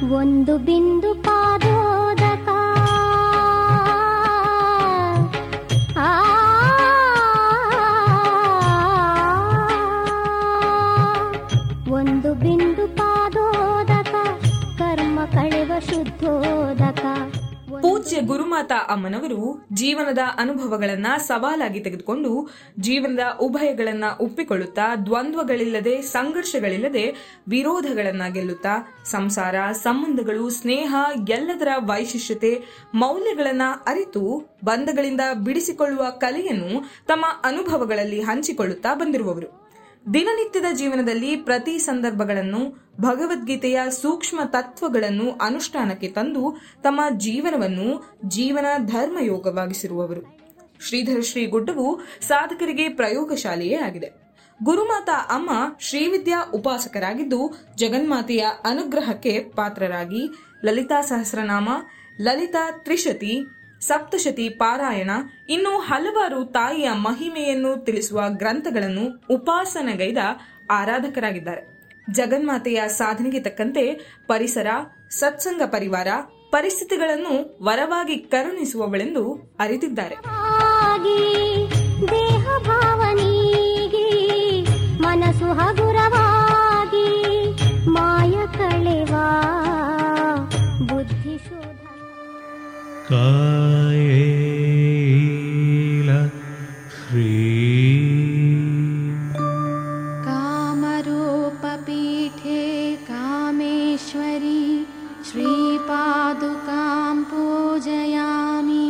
ಒಂದು ಬಿಂದು ಪಾದೋದಕ ಆ ಒಂದು ಬಿಂದು ಪಾದೋದಕ ಕರ್ಮ ಕಳೆವ ಶುದ್ಧೋದಕ ಪೂಜ್ಯ ಗುರುಮಾತಾ ಅಮ್ಮನವರು ಜೀವನದ ಅನುಭವಗಳನ್ನ ಸವಾಲಾಗಿ ತೆಗೆದುಕೊಂಡು ಜೀವನದ ಉಭಯಗಳನ್ನ ಒಪ್ಪಿಕೊಳ್ಳುತ್ತಾ ದ್ವಂದ್ವಗಳಿಲ್ಲದೆ ಸಂಘರ್ಷಗಳಿಲ್ಲದೆ ವಿರೋಧಗಳನ್ನ ಗೆಲ್ಲುತ್ತಾ ಸಂಸಾರ ಸಂಬಂಧಗಳು ಸ್ನೇಹ ಎಲ್ಲದರ ವೈಶಿಷ್ಟ್ಯತೆ ಮೌಲ್ಯಗಳನ್ನ ಅರಿತು ಬಂಧಗಳಿಂದ ಬಿಡಿಸಿಕೊಳ್ಳುವ ಕಲೆಯನ್ನು ತಮ್ಮ ಅನುಭವಗಳಲ್ಲಿ ಹಂಚಿಕೊಳ್ಳುತ್ತಾ ಬಂದಿರುವವರು ದಿನನಿತ್ಯದ ಜೀವನದಲ್ಲಿ ಪ್ರತಿ ಸಂದರ್ಭಗಳನ್ನು ಭಗವದ್ಗೀತೆಯ ಸೂಕ್ಷ್ಮ ತತ್ವಗಳನ್ನು ಅನುಷ್ಠಾನಕ್ಕೆ ತಂದು ತಮ್ಮ ಜೀವನವನ್ನು ಜೀವನ ಧರ್ಮಯೋಗವಾಗಿಸಿರುವವರು ಶ್ರೀಧರ ಶ್ರೀ ಗುಡ್ಡವು ಸಾಧಕರಿಗೆ ಪ್ರಯೋಗಶಾಲೆಯೇ ಆಗಿದೆ ಗುರುಮಾತಾ ಅಮ್ಮ ಶ್ರೀವಿದ್ಯಾ ಉಪಾಸಕರಾಗಿದ್ದು ಜಗನ್ಮಾತೆಯ ಅನುಗ್ರಹಕ್ಕೆ ಪಾತ್ರರಾಗಿ ಲಲಿತಾ ಸಹಸ್ರನಾಮ ಲಲಿತಾ ತ್ರಿಶತಿ ಸಪ್ತಶತಿ ಪಾರಾಯಣ ಇನ್ನು ಹಲವಾರು ತಾಯಿಯ ಮಹಿಮೆಯನ್ನು ತಿಳಿಸುವ ಗ್ರಂಥಗಳನ್ನು ಉಪಾಸನೆಗೈದ ಆರಾಧಕರಾಗಿದ್ದಾರೆ ಜಗನ್ಮಾತೆಯ ಸಾಧನೆಗೆ ತಕ್ಕಂತೆ ಪರಿಸರ ಸತ್ಸಂಗ ಪರಿವಾರ ಪರಿಸ್ಥಿತಿಗಳನ್ನು ವರವಾಗಿ ಕರುಣಿಸುವವಳೆಂದು ಅರಿತಿದ್ದಾರೆ ಆಗಿ ದೇಹ ಭಾವನೆಗೆ ಮನಸ್ಸು ಹಗುರವಾಗಿ ಮಾಯ ಕಳೆವಾ ಬುದ್ಧಿ ಶೋಧ कायेल ह्रीं कामरूपपीठे कामेश्वरी श्रीपादुकां पूजयामि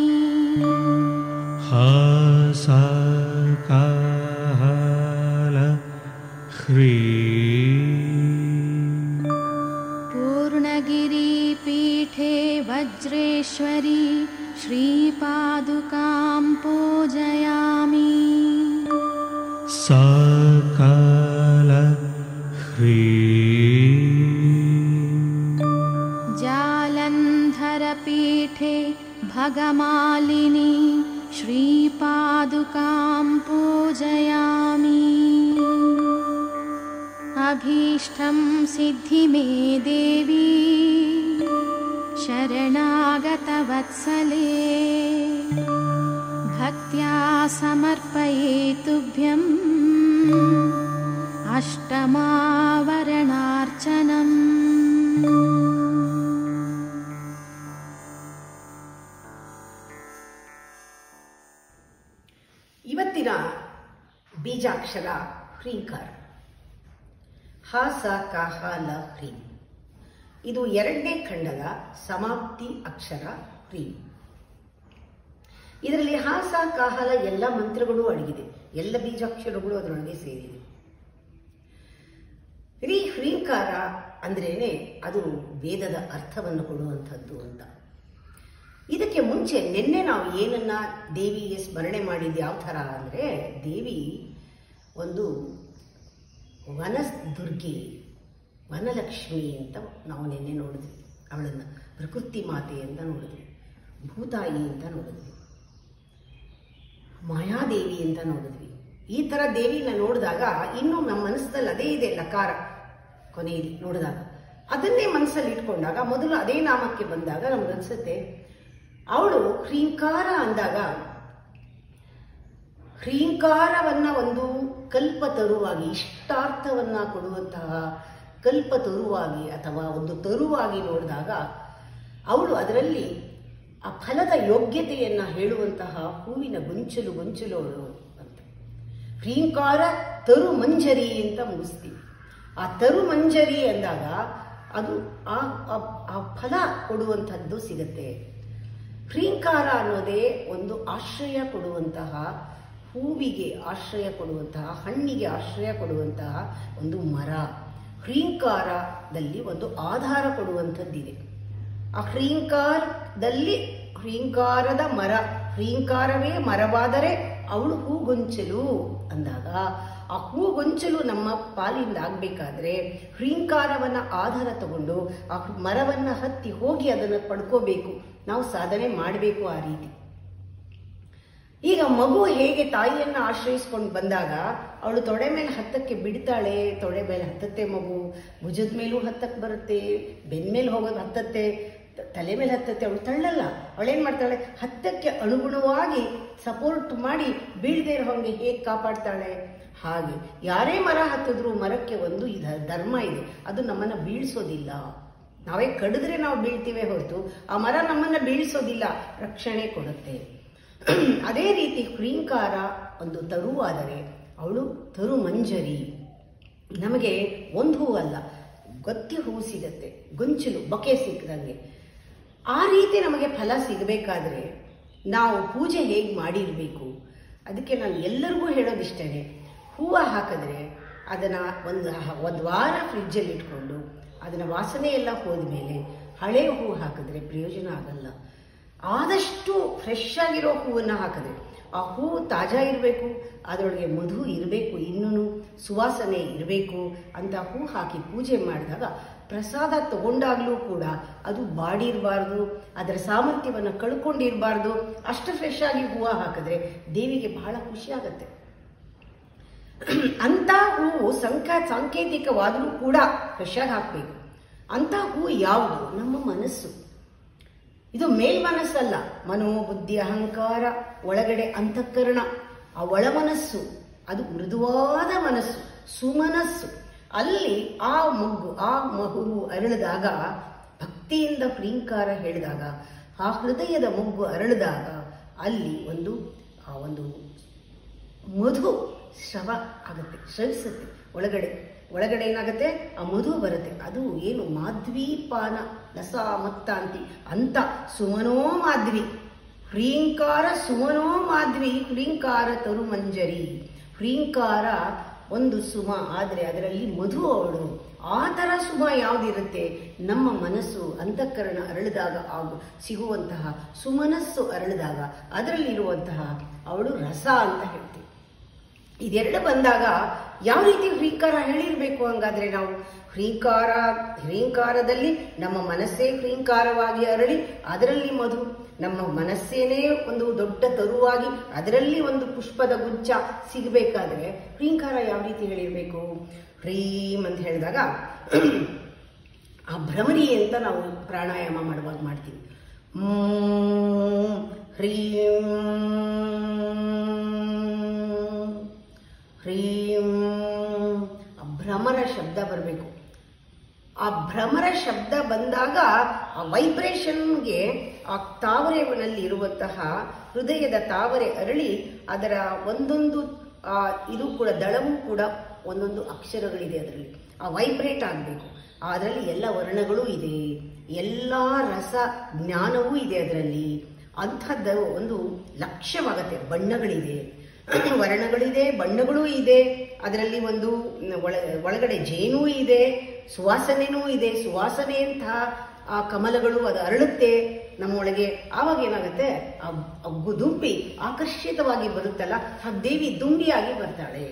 हासाकाल ह्रीं पूर्णगिरिपीठे वज्रेश्वरी श्रीपादुकां पूजयामि साकाल ह्रीं जालन्धरपीठे भगमालिनी श्रीपादुकां पूजयामि अभीष्टं सिद्धि मे देवी शरणागतवत्सले भक्त्या समर्पये तुभ्यम् अष्टमावरणार्चनम् ಇವತ್ತಿನ ಬೀಜಾಕ್ಷರ ಹ್ರೀಂಕಾರ ಹ ಸ ಕ ಹ ಲ ಹ್ರೀಂ ಇದು ಎರಡನೇ ಖಂಡದ ಸಮಾಪ್ತಿ ಅಕ್ಷರ ಹ್ರೀಂ ಇದರಲ್ಲಿ ಹ ಸ ಕ ಹ ಲ ಎಲ್ಲ ಮಂತ್ರಗಳು ಅಡಗಿದೆ ಎಲ್ಲ ಬೀಜಾಕ್ಷರಗಳು ಅದರೊಳಗೆ ಸೇರಿದೆ ರೀ ಹ್ರೀಂಕಾರ ಅಂದ್ರೇನೆ ಅದು ವೇದದ ಅರ್ಥವನ್ನು ಕೊಡುವಂಥದ್ದು ಅಂತ ಇದಕ್ಕೆ ಮುಂಚೆ ನಿನ್ನೆ ನಾವು ಏನನ್ನ ದೇವಿಗೆ ಸ್ಮರಣೆ ಮಾಡಿದ್ದು ಯಾವ ಥರ ಅಂದರೆ ದೇವಿ ಒಂದು ವನ ದುರ್ಗಿ ವನಲಕ್ಷ್ಮಿ ಅಂತ ನಾವು ನಿನ್ನೆ ನೋಡಿದ್ವಿ ಅವಳನ್ನು ಪ್ರಕೃತಿ ಮಾತೆ ಅಂತ ನೋಡಿದ್ವಿ ಭೂತಾಯಿ ಅಂತ ನೋಡಿದ್ವಿ ಮಾಯಾದೇವಿ ಅಂತ ನೋಡಿದ್ವಿ ಈ ಥರ ದೇವಿನ ನೋಡಿದಾಗ ಇನ್ನೂ ನಮ್ಮ ಮನಸ್ಸಿನಲ್ಲಿ ಅದೇ ಇದೆ ಲಕಾರ ಕೊನೆಯಲ್ಲಿ ನೋಡಿದಾಗ ಅದನ್ನೇ ಮನಸ್ಸಲ್ಲಿ ಇಟ್ಕೊಂಡಾಗ ಮೊದಲು ಅದೇ ನಾಮಕ್ಕೆ ಬಂದಾಗ ನಮ್ಗನ್ಸುತ್ತೆ ಅವಳು ಹ್ರೀಂಕಾರ ಅಂದಾಗ ಹ್ರೀಂಕಾರವನ್ನ ಒಂದು ಕಲ್ಪ ತರುವಾಗಿ ಇಷ್ಟಾರ್ಥವನ್ನ ಕೊಡುವಂತಹ ಕಲ್ಪ ತರುವಾಗಿ ಅಥವಾ ಒಂದು ತರುವಾಗಿ ನೋಡಿದಾಗ ಅವಳು ಅದರಲ್ಲಿ ಆ ಫಲದ ಯೋಗ್ಯತೆಯನ್ನ ಹೇಳುವಂತಹ ಹೂವಿನ ಗೊಂಚಲು ಗೊಂಚಲು ಅವಳು ಅಂತ ಹ್ರೀಂಕಾರ ತರು ಮಂಜರಿ ಅಂತ ಮುಗಿಸ್ತೀವಿ ಆ ತರು ಮಂಜರಿ ಅಂದಾಗ ಅದು ಆ ಆ- ಆ ಫಲ ಕೊಡುವಂಥದ್ದು ಸಿಗತ್ತೆ ಹ್ರೀಂಕಾರ ಅನ್ನೋದೇ ಒಂದು ಆಶ್ರಯ ಕೊಡುವಂತಹ ಹೂವಿಗೆ ಆಶ್ರಯ ಕೊಡುವಂತಹ ಹಣ್ಣಿಗೆ ಆಶ್ರಯ ಕೊಡುವಂತಹ ಒಂದು ಮರ ಹ್ರೀಂಕಾರದಲ್ಲಿ ಒಂದು ಆಧಾರ ಕೊಡುವಂಥದ್ದಿದೆ ಆ ಹ್ರೀಂಕಾರದಲ್ಲಿ ಹ್ರೀಂಕಾರದ ಮರ ಹ್ರೀಂಕಾರವೇ ಮರವಾದರೆ ಅವಳು ಹೂಗೊಂಚಲು ಅಂದಾಗ ಆ ಹೂಗೊಂಚಲು ನಮ್ಮ ಪಾಲಿಂದ ಆಗ್ಬೇಕಾದ್ರೆ ಹ್ರೀಂಕಾರವನ್ನ ಆಧಾರ ತಗೊಂಡು ಆ ಮರವನ್ನ ಹತ್ತಿ ಹೋಗಿ ಅದನ್ನು ಪಡ್ಕೋಬೇಕು ನಾವು ಸಾಧನೆ ಮಾಡಬೇಕು ಆ ರೀತಿ ಈಗ ಮಗು ಹೇಗೆ ತಾಯಿಯನ್ನ ಆಶ್ರಯಿಸ್ಕೊಂಡು ಬಂದಾಗ ಅವಳು ತೊಡೆ ಮೇಲೆ ಹತ್ತಕ್ಕೆ ಬಿಡ್ತಾಳೆ ತೊಡೆ ಮೇಲೆ ಹತ್ತತ್ತೆ ಮಗು ಭುಜದ ಮೇಲೂ ಹತ್ತಕ್ಕೆ ಬರುತ್ತೆ ಬೆನ್ ಮೇಲೆ ಹೋಗೋದು ಹತ್ತತ್ತೆ ತ- ತಲೆ ಮೇಲೆ ಹತ್ತತ್ತೆ ಅವಳು ತಳ್ಳಲ್ಲ ಅವಳೇನ್ ಮಾಡ್ತಾಳೆ ಹತ್ತಕ್ಕೆ ಅನುಗುಣವಾಗಿ ಸಪೋರ್ಟ್ ಮಾಡಿ ಬೀಳದೇ ಇರೋ ಹಾಗೆ ಹೇಗೆ ಕಾಪಾಡ್ತಾಳೆ ಹಾಗೆ ಯಾರೇ ಮರ ಹತ್ತಿದ್ರು ಮರಕ್ಕೆ ಒಂದು ಇದ ಧರ್ಮ ಇದೆ ಅದು ನಮ್ಮನ್ನ ಬೀಳ್ಸೋದಿಲ್ಲ ನಾವೇ ಕಡಿದ್ರೆ ನಾವು ಬೀಳ್ತೀವಿ ಹೊರತು ಆ ಮರ ನಮ್ಮನ್ನ ಬೀಳ್ಸೋದಿಲ್ಲ ರಕ್ಷಣೆ ಕೊಡುತ್ತೆ ಅದೇ ರೀತಿ ಕ್ರೀಂಕಾರ ಒಂದು ತರುವಾದರೆ ಅವಳು ತರು ಮಂಜರಿ ನಮಗೆ ಒಂದು ಹೂ ಅಲ್ಲ ಗೊತ್ತಿ ಹೂ ಸಿಗತ್ತೆ ಗೊಂಚಲು ಬೊಕೆ ಸಿಕ್ಕದಂಗೆ ಆ ರೀತಿ ನಮಗೆ ಫಲ ಸಿಗಬೇಕಾದ್ರೆ ನಾವು ಪೂಜೆ ಹೇಗೆ ಮಾಡಿರಬೇಕು ಅದಕ್ಕೆ ನಾನು ಎಲ್ಲರಿಗೂ ಹೇಳೋದಿಷ್ಟೇ ಹೂವು ಹಾಕಿದ್ರೆ ಅದನ್ನು ಒಂದು ಹ- ಒಂದು ವಾರ ಫ್ರಿಜ್ಜಲ್ಲಿ ಇಟ್ಕೊಂಡು ಅದನ್ನು ವಾಸನೆ ಎಲ್ಲ ಹೋದ್ಮೇಲೆ ಹಳೆ ಹೂ ಹಾಕಿದ್ರೆ ಪ್ರಯೋಜನ ಆಗಲ್ಲ ಆದಷ್ಟು ಫ್ರೆಶ್ ಆಗಿರೋ ಹೂವನ್ನು ಹಾಕಿದ್ರೆ ಆ ಹೂವು ತಾಜಾ ಇರಬೇಕು ಅದರೊಳಗೆ ಮಧು ಇರಬೇಕು ಇನ್ನೂ ಸುವಾಸನೆ ಇರಬೇಕು ಅಂತ ಹೂ ಹಾಕಿ ಪೂಜೆ ಮಾಡಿದಾಗ ಪ್ರಸಾದ ತಗೊಂಡಾಗ್ಲೂ ಕೂಡ ಅದು ಬಾಡಿರಬಾರ್ದು ಅದರ ಸಾಮರ್ಥ್ಯವನ್ನು ಕಳ್ಕೊಂಡಿರಬಾರ್ದು ಅಷ್ಟು ಫ್ರೆಶ್ ಆಗಿ ಹೂವು ಹಾಕಿದ್ರೆ ದೇವಿಗೆ ಬಹಳ ಖುಷಿ ಆಗತ್ತೆ ಅಂತ ಹೂವು ಸಂಕ ಸಾಂಕೇತಿಕವಾದರೂ ಕೂಡ ಫ್ರೆಶ್ ಆಗಿ ಹಾಕಬೇಕು ಅಂತ ಹೂವು ಯಾವುದು ನಮ್ಮ ಮನಸ್ಸು ಇದು ಮೇಲ್ಮನಸ್ಸಲ್ಲ ಮನೋ ಬುದ್ಧಿ ಅಹಂಕಾರ ಒಳಗಡೆ ಅಂತಃಕರಣ ಆ ಒಳ ಮನಸ್ಸು ಅದು ಮೃದುವಾದ ಮನಸ್ಸು ಸುಮನಸ್ಸು ಅಲ್ಲಿ ಆ ಮಗ್ಗು ಆ ಮಗು ಅರಳಿದಾಗ ಭಕ್ತಿಯಿಂದ ಪ್ರೀಂಕಾರ ಹೇಳಿದಾಗ ಆ ಹೃದಯದ ಮೊಗ್ಗು ಅರಳಿದಾಗ ಅಲ್ಲಿ ಒಂದು ಆ ಒಂದು ಮಧು ಶ್ರವ ಆಗುತ್ತೆ ಶ್ರವಿಸುತ್ತೆ ಒಳಗಡೆ ಒಳಗಡೆ ಏನಾಗುತ್ತೆ ಆ ಮಧು ಬರುತ್ತೆ ಅದು ಏನು ಮಾಧ್ವೀಪಾನ ಲಸ ಮತ್ತ ಅಂತಿ ಅಂತ ಸುಮನೋ ಮಾಧ್ವಿ ಹ್ರೀಂಕಾರ ಸುಮನೋ ಮಾಧ್ವಿ ಹ್ರೀಂಕಾರ ತರು ಮಂಜರಿ ಹ್ರೀಂಕಾರ ಒಂದು ಸುಮ ಆದರೆ ಅದರಲ್ಲಿ ಮಧು ಅವಳು ಆ ಥರ ಸುಮ ಯಾವುದಿರುತ್ತೆ ನಮ್ಮ ಮನಸ್ಸು ಅಂತಃಕರಣ ಅರಳಿದಾಗ ಆಗು ಸಿಗುವಂತಹ ಸುಮನಸ್ಸು ಅರಳಿದಾಗ ಅದರಲ್ಲಿರುವಂತಹ ಅವಳು ರಸ ಅಂತ ಹೇಳ್ತೀವಿ ಇದೆರಡು ಬಂದಾಗ ಯಾವ ರೀತಿ ಹ್ರೀಂಕಾರ ಹೇಳಿರ್ಬೇಕು ಹಂಗಾದ್ರೆ ನಾವು ಹ್ರೀಂಕಾರ ಹ್ರೀಂಕಾರದಲ್ಲಿ ನಮ್ಮ ಮನಸ್ಸೇ ಹ್ರೀಂಕಾರವಾಗಿ ಅರಳಿ ಅದರಲ್ಲಿ ಮಧು ನಮ್ಮ ಮನಸ್ಸೇನೇ ಒಂದು ದೊಡ್ಡ ತರುವಾಗಿ ಅದರಲ್ಲಿ ಒಂದು ಪುಷ್ಪದ ಗುಚ್ಛ ಸಿಗಬೇಕಾದ್ರೆ ಹ್ರೀಂಕಾರ ಯಾವ ರೀತಿ ಹೇಳಿರ್ಬೇಕು ಹ್ರೀಂ ಅಂತ ಹೇಳಿದಾಗ ಆ ಭ್ರಮರಿ ಅಂತ ನಾವು ಪ್ರಾಣಾಯಾಮ ಮಾಡುವಾಗ ಮಾಡ್ತೀವಿ ಹ್ಮ್, ಹ್ರೀಂ ಹ್ರೀಂ ಆ ಭ್ರಮರ ಶಬ್ದ ಬರಬೇಕು ಆ ಭ್ರಮರ ಶಬ್ದ ಬಂದಾಗ ಆ ವೈಬ್ರೇಷನ್ಗೆ ಆ ತಾವರೆನಲ್ಲಿ ಇರುವಂತಹ ಹೃದಯದ ತಾವರೆ ಅರಳಿ ಅದರ ಒಂದೊಂದು ಆ ಇದು ಕೂಡ ದಳವೂ ಕೂಡ ಒಂದೊಂದು ಅಕ್ಷರಗಳಿದೆ ಅದರಲ್ಲಿ ಆ ವೈಬ್ರೇಟ್ ಆಗಬೇಕು ಅದರಲ್ಲಿ ಎಲ್ಲ ವರ್ಣಗಳು ಇದೆ ಎಲ್ಲ ರಸ ಜ್ಞಾನವೂ ಇದೆ ಅದರಲ್ಲಿ ಅಂಥದ್ದು ಒಂದು ಲಕ್ಷ್ಯವಾಗತ್ತೆ ಬಣ್ಣಗಳಿದೆ ವರ್ಣಗಳಿದೆ ಬಣ್ಣಗಳೂ ಇದೆ ಅದರಲ್ಲಿ ಒಂದು ಒಳ ಒಳಗಡೆ ಜೇನೂ ಇದೆ ಸುವಾಸನೆನೂ ಇದೆ ಸುವಾಸನೆಯಂತಹ ಆ ಕಮಲಗಳು ಅದು ಅರಳುತ್ತೆ ನಮ್ಮೊಳಗೆ ಆವಾಗ ಏನಾಗುತ್ತೆ ಆ ಆ ಗುದುಂಬಿ ಆಕರ್ಷಿತವಾಗಿ ಬರುತ್ತಲ್ಲ ಆ ದೇವಿ ದುಂಬಿಯಾಗಿ ಬರ್ತಾಳೆ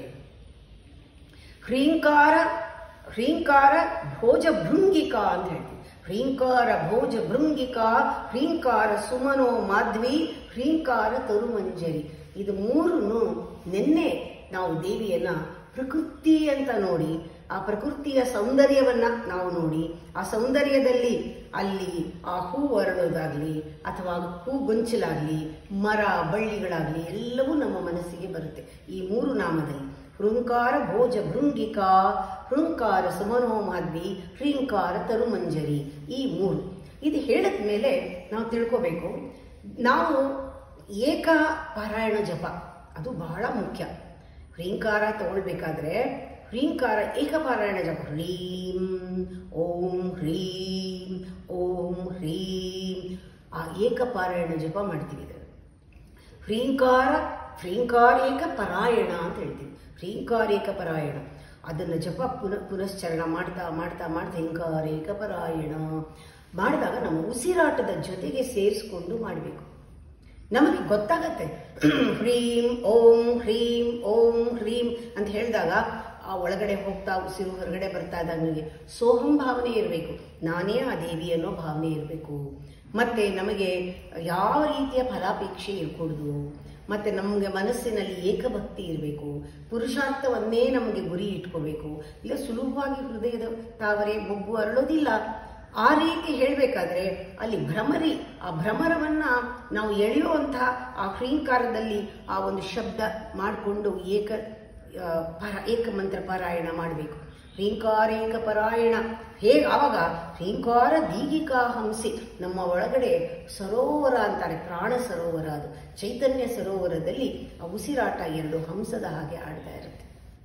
ಹ್ರೀಂಕಾರ ಹ್ರೀಂಕಾರ ಭೋಜ ಭೃಂಗಿಕಾ ಅಂತ ಹೇಳ್ತೀವಿ ಹ್ರೀಂಕಾರ ಭೋಜ ಭೃಂಗಿಕಾ ಹ್ರೀಂಕಾರ ಸುಮನೋ ಮಾಧ್ವಿ ಹ್ರೀಂಕಾರ ತರುಮಂಜರಿ ಇದು ಮೂರನ್ನು ನಿನ್ನೆ ನಾವು ದೇವಿಯನ್ನ ಪ್ರಕೃತಿ ಅಂತ ನೋಡಿ ಆ ಪ್ರಕೃತಿಯ ಸೌಂದರ್ಯವನ್ನ ನಾವು ನೋಡಿ ಆ ಸೌಂದರ್ಯದಲ್ಲಿ ಅಲ್ಲಿ ಆ ಹೂ ಅರಳೋದಾಗ್ಲಿ ಅಥವಾ ಹೂ ಗೊಂಚಲಾಗ್ಲಿ ಮರ ಬಳ್ಳಿಗಳಾಗ್ಲಿ ಎಲ್ಲವೂ ನಮ್ಮ ಮನಸ್ಸಿಗೆ ಬರುತ್ತೆ ಈ ಮೂರು ನಾಮದಲ್ಲಿ ಹೃಂಕಾರ ಭೋಜ ಭೃಂಗಿಕಾ ಹೃಂಕಾರ ಸುಮನೋ ಮಾಧ್ವಿ ಹ್ರೀಂಕಾರ ತರುಮಂಜರಿ ಈ ಮೂರು ಇದು ಹೇಳಿದ ಮೇಲೆ ನಾವು ತಿಳ್ಕೋಬೇಕು ನಾವು ಏಕ ಪಾರಾಯಣ ಜಪ ಅದು ಬಹಳ ಮುಖ್ಯ ಹ್ರೀಂಕಾರ ತಗೊಳ್ಬೇಕಾದ್ರೆ ಹ್ರೀಂಕಾರ ಏಕಪಾರಾಯಣ ಜಪ ಹ್ರೀಂ ಓಂ ಹ್ರೀಂ ಓಂ ಹ್ರೀಂ ಆ ಏಕಪಾರಾಯಣ ಜಪ ಮಾಡ್ತೀವಿ ಇದರಲ್ಲಿ ಹ್ರೀಂಕಾರ ಹ್ರೀಂಕಾರೇಕ ಪರಾಯಣ ಅಂತ ಹೇಳ್ತೀವಿ ಹ್ರೀಂಕಾರೇಕ ಪರಾಯಣ ಅದನ್ನು ಜಪ ಪುನಃ ಪುನಶ್ಚರಣ ಮಾಡ್ತಾ ಮಾಡ್ತಾ ಮಾಡ್ತಾ ಹಿಂಕಾರೇಕ ಪರಾಯಣ ಮಾಡಿದಾಗ ನಮ್ಮ ಉಸಿರಾಟದ ಜೊತೆಗೆ ಸೇರಿಸ್ಕೊಂಡು ಮಾಡಬೇಕು ನಮಗೆ ಗೊತ್ತಾಗತ್ತೆ ಹ್ರೀಂ ಓಂ ಹ್ರೀಂ ಓಂ ಹ್ರೀಂ ಅಂತ ಹೇಳಿದಾಗ ಆ ಒಳಗಡೆ ಹೋಗ್ತಾ ಉಸಿರು ಹೊರಗಡೆ ಬರ್ತಾ ಇದ್ದಂಗೆ ಸೋಹಂ ಭಾವನೆ ಇರಬೇಕು ನಾನೇ ಆ ದೇವಿ ಅನ್ನೋ ಭಾವನೆ ಇರಬೇಕು ಮತ್ತೆ ನಮಗೆ ಯಾವ ರೀತಿಯ ಫಲಾಪೇಕ್ಷೆ ಇರಕೂಡ್ದು ಮತ್ತೆ ನಮಗೆ ಮನಸ್ಸಿನಲ್ಲಿ ಏಕಭಕ್ತಿ ಇರಬೇಕು ಪುರುಷಾರ್ಥವನ್ನೇ ನಮಗೆ ಗುರಿ ಇಟ್ಕೋಬೇಕು ಇಲ್ಲ ಸುಲಭವಾಗಿ ಹೃದಯದ ತಾವರೆ ಮೊಗ್ಗು ಅರಳೋದಿಲ್ಲ ಆ ರೀತಿ ಹೇಳಬೇಕಾದ್ರೆ ಅಲ್ಲಿ ಭ್ರಮರಿ ಆ ಭ್ರಮರವನ್ನ ನಾವು ಎಳೆಯುವಂತಹ ಆ ಹ್ರೀಂಕಾರದಲ್ಲಿ ಆ ಒಂದು ಶಬ್ದ ಮಾಡಿಕೊಂಡು ಏಕ ಆ, ಪರ ಏಕ ಮಂತ್ರ ಪಾರಾಯಣ ಮಾಡಬೇಕು ಹ್ರೀಂಕಾರೇಕ ಪರಾಯಣ ಹೇಗೆ ಆವಾಗ ಹ್ರೀಂಕಾರ ದೀಗಿಕಾ ಹಂಸಿ ನಮ್ಮ ಒಳಗಡೆ ಸರೋವರ ಅಂತಾರೆ ಪ್ರಾಣ ಸರೋವರ ಅದು ಚೈತನ್ಯ ಸರೋವರದಲ್ಲಿ ಆ ಉಸಿರಾಟ ಎರಡು ಹಂಸದ ಹಾಗೆ ಆಡ್ತಾ ಇರುತ್ತೆ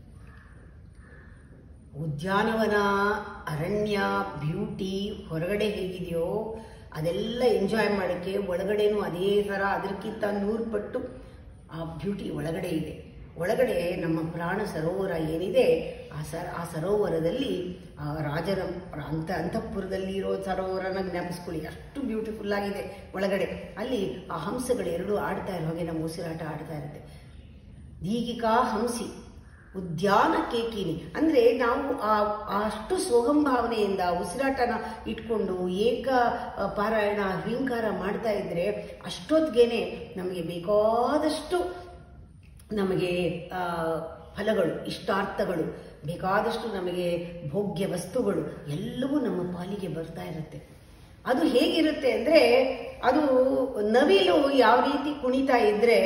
ಉದ್ಯಾನವನ ಅರಣ್ಯ ಬ್ಯೂಟಿ ಹೊರಗಡೆ ಹೇಗಿದೆಯೋ ಅದೆಲ್ಲ ಎಂಜಾಯ್ ಮಾಡೋಕ್ಕೆ ಒಳಗಡೆನೂ ಅದೇ ಥರ ಅದಕ್ಕಿಂತ ನೂರು ಪಟ್ಟು ಆ ಬ್ಯೂಟಿ ಒಳಗಡೆ ಇದೆ ಒಳಗಡೆ ನಮ್ಮ ಪ್ರಾಣ ಸರೋವರ ಏನಿದೆ ಆ ಸ ಆ ಸರೋವರದಲ್ಲಿ ಆ ರಾಜನ ಅಂತ ಅಂತಃಪುರದಲ್ಲಿ ಇರೋ ಸರೋವರನ ಜ್ಞಾಪಿಸ್ಕೊಳ್ಳಿ ಅಷ್ಟು ಬ್ಯೂಟಿಫುಲ್ ಆಗಿದೆ ಒಳಗಡೆ ಅಲ್ಲಿ ಆ ಹಂಸಗಳು ಎರಡೂ ಆಡ್ತಾ ಇರೋ ಹಾಗೆ ನಮ್ಮ ಉಸಿರಾಟ ಆಡ್ತಾ ಇರುತ್ತೆ ದೀಗಿಕಾ ಹಂಸಿ ಉದ್ಯಾನ ಕೇಕಿನಿ ಅಂದ್ರೆ ನಾವು ಆ ಆ ಅಷ್ಟು ಸೋಹಂ ಭಾವನೆಯಿಂದ ಉಸಿರಾಟನ ಇಟ್ಕೊಂಡು ಏಕ ಆ, ಪಾರಾಯಣ ಹ್ರೀಂಕಾರ ಮಾಡ್ತಾ ಇದ್ರೆ ಅಷ್ಟೊತ್ತಿಗೆನೆ ನಮಗೆ ಬೇಕಾದಷ್ಟು ನಮಗೆ ಆ, ಫಲಗಳು ಇಷ್ಟಾರ್ಥಗಳು ಬೇಕಾದಷ್ಟು ನಮಗೆ ಭೋಗ್ಯ ವಸ್ತುಗಳು ಎಲ್ಲವೂ ನಮ್ಮ ಪಾಲಿಗೆ ಬರ್ತಾ ಇರುತ್ತೆ ಅದು ಹೇಗಿರುತ್ತೆ ಅಂದ್ರೆ ಅದು ನವಿಲು ಯಾವ ರೀತಿ ಕುಣಿತಾ ಇದ್ರೆ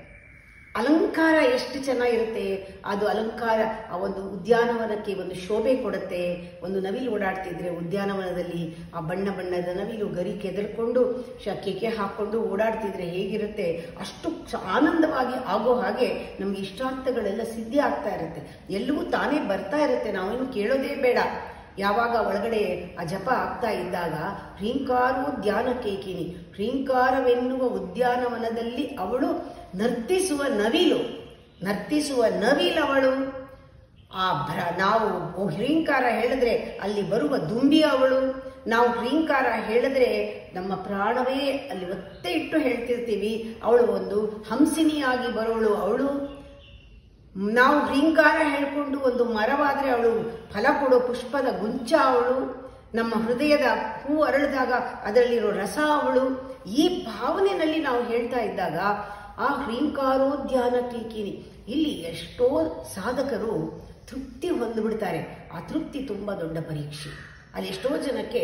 ಅಲಂಕಾರ ಎಷ್ಟು ಚೆನ್ನಾಗಿರುತ್ತೆ ಅದು ಅಲಂಕಾರ ಆ ಒಂದು ಉದ್ಯಾನವನಕ್ಕೆ ಒಂದು ಶೋಭೆ ಕೊಡುತ್ತೆ ಒಂದು ನವಿಲು ಓಡಾಡ್ತಿದ್ರೆ ಉದ್ಯಾನವನದಲ್ಲಿ ಆ ಬಣ್ಣ ಬಣ್ಣದ ನವಿಲು ಗರಿ ಕೆದರ್ಕೊಂಡು ಶ- ಕೆಕೆ ಹಾಕೊಂಡು ಓಡಾಡ್ತಿದ್ರೆ ಹೇಗಿರುತ್ತೆ ಅಷ್ಟು ಸ- ಆನಂದವಾಗಿ ಆಗೋ ಹಾಗೆ ನಮ್ಗೆ ಇಷ್ಟಾರ್ಥಗಳೆಲ್ಲ ಸಿದ್ಧಿ ಆಗ್ತಾ ಇರುತ್ತೆ ಎಲ್ಲವೂ ತಾನೇ ಬರ್ತಾ ಇರುತ್ತೆ ನಾವೇನು ಕೇಳೋದೇ ಬೇಡ ಯಾವಾಗ ಒಳಗಡೆ ಆ ಜಪ ಆಗ್ತಾ ಇದ್ದಾಗ ಹ್ರೀಂಕಾರೋ ಧ್ಯಾನ ಕೇಕಿನಿ ಹ್ರೀಂಕಾರವೆನ್ನುವ ಉದ್ಯಾನವನದಲ್ಲಿ ಅವಳು ನರ್ತಿಸುವ ನವಿಲು ನರ್ತಿಸುವ ನವಿಲವಳು ಆ ಭ್ರ ನಾವು ಹ್ರೀಂಕಾರ ಹೇಳಿದ್ರೆ ಅಲ್ಲಿ ಬರುವ ದುಂಬಿ ಅವಳು ನಾವು ಹ್ರೀಂಕಾರ ಹೇಳಿದ್ರೆ ನಮ್ಮ ಪ್ರಾಣವೇ ಅಲ್ಲಿ ಒತ್ತೆ ಇಟ್ಟು ಹೇಳ್ತಿರ್ತೀವಿ ಅವಳು ಒಂದು ಹಂಸಿನಿಯಾಗಿ ಬರೋಳು ಅವಳು ನಾವು ಹ್ರೀಂಕಾರ ಹೇಳ್ಕೊಂಡು ಒಂದು ಮರವಾದ್ರೆ ಅವಳು ಫಲ ಕೊಡೋ ಪುಷ್ಪದ ಗುಂಚ ಅವಳು ನಮ್ಮ ಹೃದಯದ ಹೂ ಅರಳಿದಾಗ ಅದರಲ್ಲಿರೋ ರಸ ಅವಳು ಈ ಭಾವನೆಯಲ್ಲಿ ನಾವು ಹೇಳ್ತಾ ಇದ್ದಾಗ ಆ ಹ್ರೀಂಕಾರೋದ್ಯಾನ ಟೀಕಿನಿ ಇಲ್ಲಿ ಎಷ್ಟೋ ಸಾಧಕರು ತೃಪ್ತಿ ಹೊಂದ್ಬಿಡ್ತಾರೆ ಆ ತೃಪ್ತಿ ತುಂಬಾ ದೊಡ್ಡ ಪರೀಕ್ಷೆ ಅಲ್ಲಿ ಎಷ್ಟೋ ಜನಕ್ಕೆ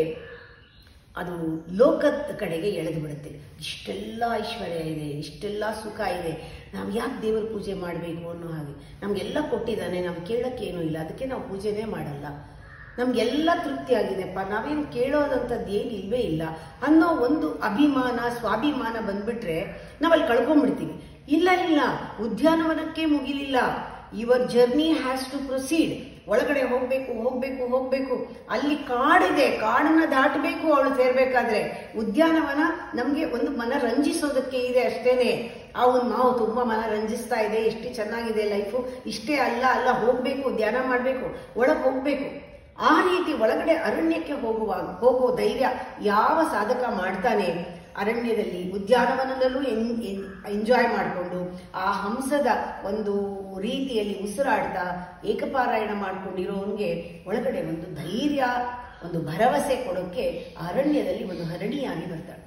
ಅದು ಲೋಕದ ಕಡೆಗೆ ಎಳೆದು ಬಿಡುತ್ತೆ ಇಷ್ಟೆಲ್ಲ ಐಶ್ವರ್ಯ ಇದೆ ಇಷ್ಟೆಲ್ಲ ಸುಖ ಇದೆ ನಾವು ಯಾಕೆ ದೇವರ ಪೂಜೆ ಮಾಡಬೇಕು ಅನ್ನೋ ಹಾಗೆ ನಮಗೆಲ್ಲ ಕೊಟ್ಟಿದ್ದಾನೆ ನಾವು ಕೇಳೋಕ್ಕೇನೂ ಇಲ್ಲ ಅದಕ್ಕೆ ನಾವು ಪೂಜೆನೇ ಮಾಡಲ್ಲ ನಮಗೆಲ್ಲ ತೃಪ್ತಿ ಆಗಿದೆಪ್ಪ ನಾವೇನು ಕೇಳೋದಂಥದ್ದು ಏನು ಇಲ್ವೇ ಇಲ್ಲ ಅನ್ನೋ ಒಂದು ಅಭಿಮಾನ ಸ್ವಾಭಿಮಾನ ಬಂದ್ಬಿಟ್ರೆ ನಾವಲ್ಲಿ ಕಳ್ಕೊಂಡ್ಬಿಡ್ತೀವಿ ಇಲ್ಲ ಇಲ್ಲ ಉದ್ಯಾನವನಕ್ಕೆ ಮುಗಿಲಿಲ್ಲ your journey has to proceed ಒಳಗಡೆ ಹೋಗ್ಬೇಕು ಹೋಗ್ಬೇಕು ಹೋಗ್ಬೇಕು ಅಲ್ಲಿ ಕಾಡಿದೆ ಕಾಡನ್ನ ದಾಟಬೇಕು ಅವಳು ಸೇರ್ಬೇಕಾದ್ರೆ ಉದ್ಯಾನವನ ನಮ್ಗೆ ಒಂದು ಮನ ರಂಜಿಸೋದಕ್ಕೆ ಇದೆ ಅಷ್ಟೇನೆ ಅವನು ನಾವು ತುಂಬಾ ಮನ ರಂಜಿಸ್ತಾ ಇದೆ ಎಷ್ಟು ಚೆನ್ನಾಗಿದೆ ಲೈಫು ಇಷ್ಟೇ ಅಲ್ಲ ಅಲ್ಲ ಹೋಗ್ಬೇಕು ಧ್ಯಾನ ಮಾಡ್ಬೇಕು ಒಳಗೆ ಹೋಗ್ಬೇಕು ಆ ರೀತಿ ಒಳಗಡೆ ಅರಣ್ಯಕ್ಕೆ ಹೋಗುವಾಗ ಹೋಗೋ ಧೈರ್ಯ ಯಾವ ಸಾಧಕ ಮಾಡ್ತಾನೆ ಅರಣ್ಯದಲ್ಲಿ ಉದ್ಯಾನವನದಲ್ಲೂ ಎಂಜಾಯ್ ಮಾಡಿಕೊಂಡು ಆ ಹಂಸದ ಒಂದು ರೀತಿಯಲ್ಲಿ ಉಸಿರಾಡ್ತಾ ಏಕಪಾರಾಯಣ ಮಾಡ್ಕೊಂಡಿರೋನ್ಗೆ ಒಳಗಡೆ ಒಂದು ಧೈರ್ಯ ಒಂದು ಭರವಸೆ ಕೊಡೋಕೆ ಆ ಅರಣ್ಯದಲ್ಲಿ ಒಂದು ಹರಣಿಯಾಗಿ ಬರ್ತಾಳೆ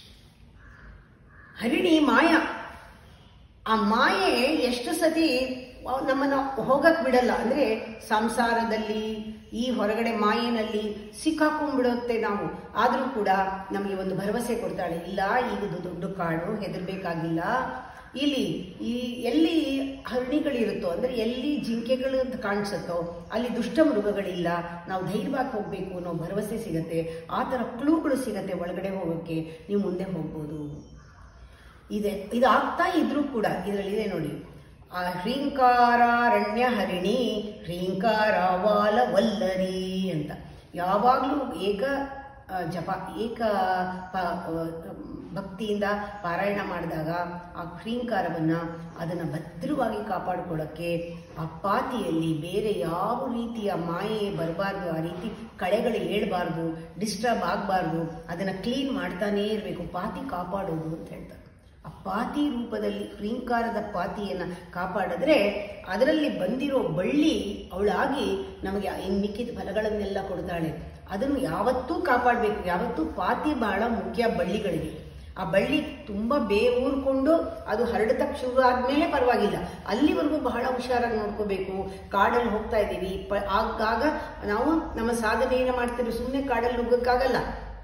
ಹರಿಣಿ ಮಾಯ ಆ ಮಾಯೆ ಎಷ್ಟು ಸತಿ ನಮ್ಮನ್ನ ಹೋಗಕ್ ಬಿಡಲ್ಲ ಅಂದ್ರೆ ಸಂಸಾರದಲ್ಲಿ ಈ ಹೊರಗಡೆ ಮಾಯೆನಲ್ಲಿ ಸಿಕ್ಕಾಕೊಂಡ್ಬಿಡುತ್ತೆ ನಾವು ಆದ್ರೂ ಕೂಡ ನಮಗೆ ಒಂದು ಭರವಸೆ ಕೊಡ್ತಾಳೆ ಇಲ್ಲ ಈಗ ಇದು ದೊಡ್ಡ ಕಾಡು ಹೆದರ್ಬೇಕಾಗಿಲ್ಲ ಇಲ್ಲಿ ಈ ಎಲ್ಲಿ ಹರಣಿಗಳಿರುತ್ತೋ ಅಂದ್ರೆ ಎಲ್ಲಿ ಜಿಂಕೆಗಳು ಅಂತ ಕಾಣಿಸುತ್ತೋ ಅಲ್ಲಿ ದುಷ್ಟ ಮೃಗಗಳಿಲ್ಲ ನಾವು ಧೈರ್ಯವಾಗಿ ಹೋಗ್ಬೇಕು ಅನ್ನೋ ಭರವಸೆ ಸಿಗತ್ತೆ ಆ ಥರ ಕ್ಲೂಗಳು ಸಿಗತ್ತೆ ಒಳಗಡೆ ಹೋಗೋಕ್ಕೆ ನೀವು ಮುಂದೆ ಹೋಗ್ಬೋದು ಇದೆ ಇದಾಗ್ತಾ ಇದ್ರೂ ಕೂಡ ಇದರಲ್ಲಿದೆ ನೋಡಿ ಆ ಹ್ರೀಂಕಾರಾರಣ್ಯ ಹರಿಣಿ ಹ್ರೀಂಕಾರ ವಾಲ ವಲ್ಲರಿ ಅಂತ ಯಾವಾಗಲೂ ಏಕ ಆ, ಜಪ ಏಕ ಪ ಆ, ಭಕ್ತಿಯಿಂದ ಪಾರಾಯಣ ಮಾಡಿದಾಗ ಆ ಹ್ರೀಂಕಾರವನ್ನ ಅದನ್ನು ಭದ್ರವಾಗಿ ಕಾಪಾಡಿಕೊಳ್ಳೋಕ್ಕೆ ಆ ಪಾತಿಯಲ್ಲಿ ಬೇರೆ ಯಾವ ರೀತಿಯ ಮಾಯೆ ಬರಬಾರ್ದು ಆ ರೀತಿ ಕಳೆಗಳು ಏಳಬಾರ್ದು ಡಿಸ್ಟರ್ಬ್ ಆಗಬಾರ್ದು ಅದನ್ನು ಕ್ಲೀನ್ ಮಾಡ್ತಾನೇ ಇರಬೇಕು ಪಾತಿ ಕಾಪಾಡೋದು ಅಂತ ಹೇಳ್ತಾರೆ ಆ ಪಾತಿ ರೂಪದಲ್ಲಿ ಹ್ರೀಂಕಾರದ ಪಾತಿಯನ್ನು ಕಾಪಾಡಿದ್ರೆ ಅದರಲ್ಲಿ ಬಂದಿರೋ ಬಳ್ಳಿ ಅವಳಾಗಿ ನಮಗೆ ಇನ್ನು ಮಿಕ್ಕಿದ ಫಲಗಳನ್ನೆಲ್ಲ ಕೊಡ್ತಾಳೆ ಅದನ್ನು ಯಾವತ್ತೂ ಕಾಪಾಡಬೇಕು ಯಾವತ್ತೂ ಪಾತಿ ಬಹಳ ಮುಖ್ಯ ಬಳ್ಳಿಗಳಿಗೆ ಆ ಬಳ್ಳಿ ತುಂಬ ಬೇವೂರ್ಕೊಂಡು ಅದು ಹರಡತಕ್ಕೆ ಶುರು ಆದ್ಮೇಲೆ ಪರವಾಗಿಲ್ಲ ಅಲ್ಲಿವರೆಗೂ ಬಹಳ ಹುಷಾರಾಗಿ ನೋಡ್ಕೋಬೇಕು ಕಾಡಲ್ಲಿ ಹೋಗ್ತಾ ಇದ್ದೀವಿ ಪ ಆಗಾಗ ನಾವು ನಮ್ಮ ಸಾಧನೆಯನ್ನು ಮಾಡ್ತೀವಿ ಸುಮ್ಮನೆ ಕಾಡಲ್ಲಿ ನುಗ್ಗಕ್ಕಾಗಲ್ಲ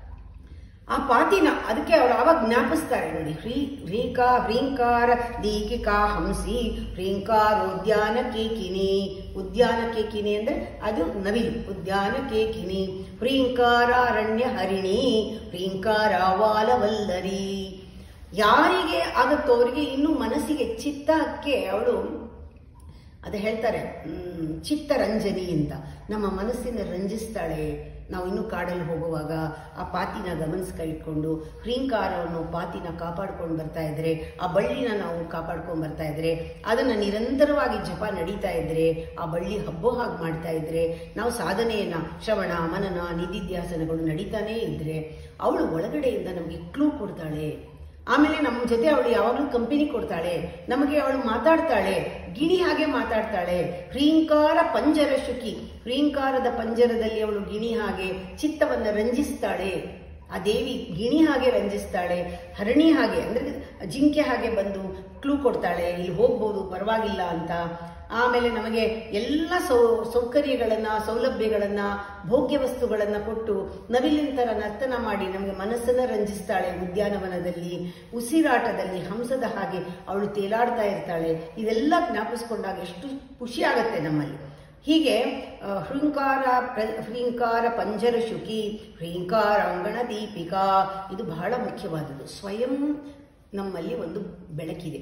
ಆ ಪಾತಿನ ಅದಕ್ಕೆ ಅವ್ರು ಆವಾಗ ಜ್ಞಾಪಿಸ್ತಾರೆ ನೋಡಿ ಹ್ರೀ ಹ್ರೀಕಾ ಹ್ರೀಂಕಾರ ದೀಕಿಕಾ ಹಂಸಿ ಹ್ರೀಂಕಾರೋದ್ಯಾನ ಕೇಕಿನಿ ಉದ್ಯಾನ ಕೇಕಿನಿ ಅಂದ್ರೆ ಅದು ನವಿಲು ಉದ್ಯಾನ ಕೇಕಿನಿ ಹ್ರೀಂಕಾರ ಅರಣ್ಯ ಹರಿಣಿ ಹ್ರೀಂಕಾರ ವಾಲವಲ್ಲರಿ ಯಾರಿಗೆ ಆಗುತ್ತೋ ಅವರಿಗೆ ಇನ್ನು ಮನಸ್ಸಿಗೆ ಚಿತ್ತಕ್ಕೆ ಅವಳು ಅದು ಹೇಳ್ತಾರೆ ಹ್ಮ್, ಚಿತ್ತರಂಜನಿ ಅಂತ ನಮ್ಮ ಮನಸ್ಸಿನ ರಂಜಿಸ್ತಾಳೆ ನಾವು ಇನ್ನೂ ಕಾಡಲ್ಲಿ ಹೋಗುವಾಗ ಆ ಪಾತಿನ ಗಮನಿಸ್ಕ ಇಟ್ಕೊಂಡು ಹ್ರೀಂಕಾರವನ್ನು ಪಾತಿನ ಕಾಪಾಡ್ಕೊಂಡು ಬರ್ತಾ ಇದ್ರೆ ಆ ಬಳ್ಳಿನ ನಾವು ಕಾಪಾಡ್ಕೊಂಡು ಬರ್ತಾ ಇದ್ರೆ ಅದನ್ನು ನಿರಂತರವಾಗಿ ಜಪ ನಡೀತಾ ಇದ್ರೆ ಆ ಬಳ್ಳಿ ಹಬ್ಬೋ ಹಾಗೆ ಮಾಡ್ತಾ ಇದ್ರೆ ನಾವು ಸಾಧನೆಯನ್ನ ಶ್ರವಣ ಮನನ ನಿಧಿಧ್ಯಾಸನಗಳು ನಡೀತಾನೇ ಇದ್ರೆ ಅವಳು ಒಳಗಡೆಯಿಂದ ನಮಗೆ ಕ್ಲೂ ಕೊಡ್ತಾಳೆ ಆಮೇಲೆ ನಮ್ಮ ಜೊತೆ ಅವಳು ಯಾವಾಗಲೂ ಕಂಪನಿ ಕೊಡ್ತಾಳೆ ನಮಗೆ ಅವಳು ಮಾತಾಡ್ತಾಳೆ ಗಿಣಿ ಹಾಗೆ ಮಾತಾಡ್ತಾಳೆ ಹ್ರೀಂಕಾರ ಪಂಜರ ಶುಕಿ ಹ್ರೀಂಕಾರದ ಪಂಜರದಲ್ಲಿ ಅವಳು ಗಿಣಿ ಹಾಗೆ ಚಿತ್ತವನ್ನು ರಂಜಿಸ್ತಾಳೆ ಆ ದೇವಿ ಗಿಣಿ ಹಾಗೆ ರಂಜಿಸ್ತಾಳೆ ಹರಣಿ ಹಾಗೆ ಅಂದ್ರೆ ಜಿಂಕೆ ಹಾಗೆ ಬಂದು ಕ್ಲೂ ಕೊಡ್ತಾಳೆ ಇಲ್ಲಿ ಹೋಗ್ಬೋದು ಪರವಾಗಿಲ್ಲ ಅಂತ ಆಮೇಲೆ ನಮಗೆ ಎಲ್ಲ ಸೌ ಸೌಕರ್ಯಗಳನ್ನ ಸೌಲಭ್ಯಗಳನ್ನ ಭೋಗ್ಯ ವಸ್ತುಗಳನ್ನ ಕೊಟ್ಟು ನವಿಲಿನ ಥರ ನರ್ತನ ಮಾಡಿ ನಮಗೆ ಮನಸ್ಸನ್ನ ರಂಜಿಸ್ತಾಳೆ ಉದ್ಯಾನವನದಲ್ಲಿ ಉಸಿರಾಟದಲ್ಲಿ ಹಂಸದ ಹಾಗೆ ಅವಳು ತೇಲಾಡ್ತಾ ಇರ್ತಾಳೆ ಇದೆಲ್ಲ ಜ್ಞಾಪಿಸ್ಕೊಂಡಾಗ ಎಷ್ಟು ಖುಷಿ ಆಗತ್ತೆ ನಮ್ಮಲ್ಲಿ ಹೀಗೆ ಆ, ಹೃಂಕಾರ ಪ್ರ- ಹೃಂಕಾರ ಪಂಜರ ಶುಕಿ ಹೃಂಕಾರ ಅಂಗಣ ದೀಪಿಕಾ ಇದು ಬಹಳ ಮುಖ್ಯವಾದದ್ದು ಸ್ವಯಂ ನಮ್ಮಲ್ಲಿ ಒಂದು ಬೆಳಕಿದೆ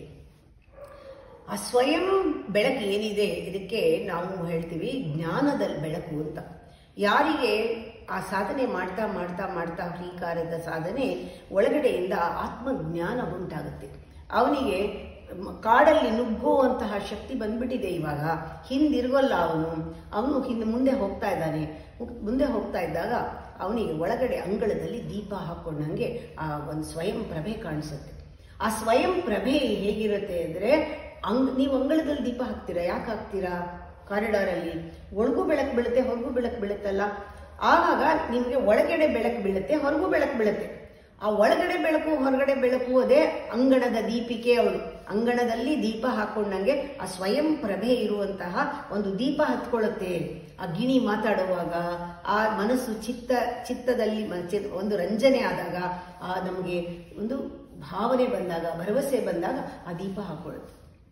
ಆ ಸ್ವಯಂ ಬೆಳಕು ಏನಿದೆ ಇದಕ್ಕೆ ನಾವು ಹೇಳ್ತೀವಿ ಜ್ಞಾನದ ಬೆಳಕು ಅಂತ ಯಾರಿಗೆ ಆ ಸಾಧನೆ ಮಾಡ್ತಾ ಮಾಡ್ತಾ ಮಾಡ್ತಾ ಹ್ರೀಕಾರದ ಸಾಧನೆ ಒಳಗಡೆಯಿಂದ ಆತ್ಮಜ್ಞಾನ ಉಂಟಾಗುತ್ತೆ ಅವನಿಗೆ ಮ- ಕಾಡಲ್ಲಿ ನುಗ್ಗುವಂತಹ ಶಕ್ತಿ ಬಂದ್ಬಿಟ್ಟಿದೆ ಇವಾಗ ಹಿಂದಿರುಗಲ್ಲ ಅವನು ಅವನು ಹಿಂದೆ ಮುಂದೆ ಹೋಗ್ತಾ ಇದ್ದಾನೆ ಮುಗ್- ಮುಂದೆ ಹೋಗ್ತಾ ಇದ್ದಾಗ ಅವನಿಗೆ ಒಳಗಡೆ ಅಂಗಳದಲ್ಲಿ ದೀಪ ಹಾಕೊಂಡಂಗೆ ಆ ಒಂದು ಸ್ವಯಂ ಪ್ರಭೆ ಕಾಣಿಸುತ್ತೆ ಆ ಸ್ವಯಂ ಪ್ರಭೆ ಹೇಗಿರುತ್ತೆ ಅಂದ್ರೆ ಅಂಗ್ ನೀವು ಅಂಗಳದಲ್ಲಿ ದೀಪ ಹಾಕ್ತೀರಾ ಯಾಕೆ ಹಾಕ್ತೀರಾ ಕಾರಿಡಾರಲ್ಲಿ ಒಳಗೂ ಬೆಳಕು ಬೀಳುತ್ತೆ ಹೊರಗೂ ಬೆಳಕು ಬೀಳುತ್ತಲ್ಲ ಆವಾಗ ನಿಮಗೆ ಒಳಗಡೆ ಬೆಳಕು ಬೀಳುತ್ತೆ ಹೊರಗೂ ಬೆಳಕು ಬೀಳುತ್ತೆ ಆ ಒಳಗಡೆ ಬೆಳಕು ಹೊರಗಡೆ ಬೆಳಕು ಅದೇ ಅಂಗಣದ ದೀಪಿಕೆ ಅವಳು ಅಂಗಣದಲ್ಲಿ ದೀಪ ಹಾಕೊಂಡಂಗೆ ಆ ಸ್ವಯಂ ಪ್ರಭೆ ಇರುವಂತಹ ಒಂದು ದೀಪ ಹತ್ಕೊಳ್ಳುತ್ತೆ ಆ ಗಿಣಿ ಮಾತಾಡುವಾಗ ಆ ಮನಸ್ಸು ಚಿತ್ತ ಚಿತ್ತದಲ್ಲಿ ಮ- ಚಿ- ಒಂದು ರಂಜನೆ ಆದಾಗ ಆ ನಮಗೆ ಒಂದು ಭಾವನೆ ಬಂದಾಗ ಭರವಸೆ ಬಂದಾಗ ಆ ದೀಪ ಹಾಕೊಳ್ಳುತ್ತೆ